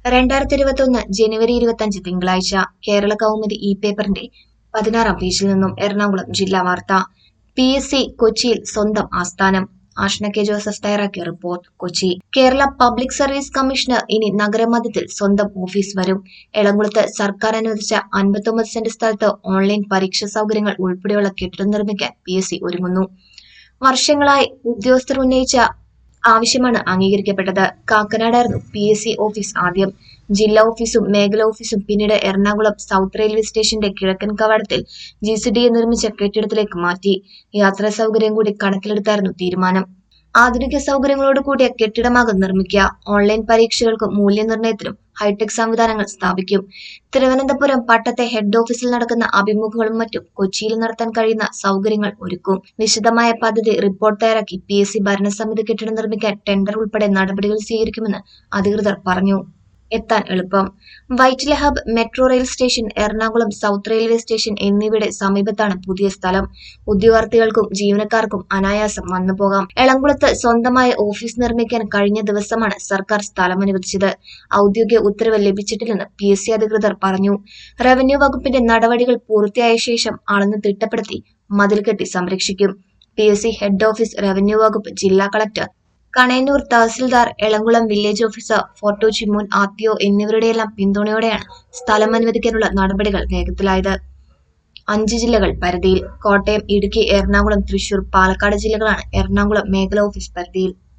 രണ്ടായിരത്തി ഇരുപത്തൊന്ന് ജനുവരി ഇരുപത്തഞ്ച് തിങ്കളാഴ്ച കേരള കൗമുദി ഇ പേപ്പറിന്റെ പതിനാറാം പേജിൽ നിന്നും എറണാകുളം ജില്ലാ വാർത്ത പി എസ് സി കൊച്ചിയിൽ സ്വന്തം ആസ്ഥാനം ആഷ്ന കെ ജോസഫ് തയ്യാറാക്കിയ report Kochi Kerala public service കമ്മീഷന് ഇനി നഗരമധ്യത്തിൽ സ്വന്തം ഓഫീസ് വരും എളംകുളത്ത് സർക്കാർ അനുവദിച്ച അൻപത്തൊമ്പത് സെന്റ് സ്ഥലത്ത് ഓൺലൈൻ പരീക്ഷാ സൗകര്യങ്ങൾ ഉൾപ്പെടെയുള്ള കെട്ടിടം നിർമ്മിക്കാൻ പി എസ് സി ഒരുങ്ങുന്നു വർഷങ്ങളായി ഉദ്യോഗസ്ഥർ ഉന്നയിച്ച ആവശ്യമാണ് അംഗീകരിക്കപ്പെട്ടത് കാക്കനാടായിരുന്നു പി എസ് സി ഓഫീസ് ആദ്യം ജില്ലാ ഓഫീസും മേഖലാ ഓഫീസും പിന്നീട് എറണാകുളം സൗത്ത് റെയിൽവേ സ്റ്റേഷന്റെ കിഴക്കൻ കവാടത്തിൽ ജി സി ഡി എ നിർമ്മിച്ച കെട്ടിടത്തിലേക്ക് മാറ്റി യാത്രാ സൗകര്യം കൂടി കണക്കിലെടുത്തായിരുന്നു തീരുമാനം ആധുനിക സൗകര്യങ്ങളോട് കൂടിയ കെട്ടിടമാകും നിർമ്മിക്കുക ഓൺലൈൻ പരീക്ഷകൾക്കും മൂല്യനിർണ്ണയത്തിനും ഹൈടെക് സംവിധാനങ്ങൾ സ്ഥാപിക്കും തിരുവനന്തപുരം പട്ടത്തെ ഹെഡ് ഓഫീസിൽ നടക്കുന്ന അഭിമുഖങ്ങളും മറ്റും കൊച്ചിയിൽ നടത്താൻ കഴിയുന്ന സൗകര്യങ്ങൾ ഒരുക്കും വിശദമായ പദ്ധതി റിപ്പോർട്ട് തയ്യാറാക്കി പി എസ് സി ഭരണസമിതി കെട്ടിടം നിർമ്മിക്കാൻ ടെൻഡർ ഉൾപ്പെടെ നടപടികൾ സ്വീകരിക്കുമെന്ന് അധികൃതർ പറഞ്ഞു എത്താൻ എളുപ്പം Vyttila hub metro rail station Ernakulam south railway station എന്നിവയുടെ സമീപത്താണ് പുതിയ സ്ഥലം ഉദ്യോഗാർത്ഥികൾക്കും ജീവനക്കാർക്കും അനായാസം വന്നു പോകാം എളംകുളത്ത് സ്വന്തമായ ഓഫീസ് നിർമ്മിക്കാൻ കഴിഞ്ഞ ദിവസമാണ് സർക്കാർ സ്ഥലം അനുവദിച്ചത് ഔദ്യോഗിക ഉത്തരവ് ലഭിച്ചിട്ടില്ലെന്ന് പി എസ് സി അധികൃതർ പറഞ്ഞു റവന്യൂ വകുപ്പിന്റെ നടപടികൾ പൂർത്തിയായ ശേഷം അളന്ന് തിട്ടപ്പെടുത്തി മതിൽ കെട്ടി സംരക്ഷിക്കും P S C head office revenue വകുപ്പ് ജില്ലാ കളക്ടർ കണയന്നൂർ തഹസിൽദാർ എളംകുളം വില്ലേജ് ഓഫീസർ ഫോർട്ടോച്ചി മുൻ ആർ ടി ഒ എന്നിവരുടെയെല്ലാം പിന്തുണയോടെയാണ് സ്ഥലം അനുവദിക്കാനുള്ള നടപടികൾ വേഗത്തിലായത് അഞ്ച് ജില്ലകൾ പരിധിയിൽ കോട്ടയം ഇടുക്കി എറണാകുളം തൃശൂർ പാലക്കാട് ജില്ലകളാണ് എറണാകുളം മേഖലാ ഓഫീസ് പരിധിയിൽ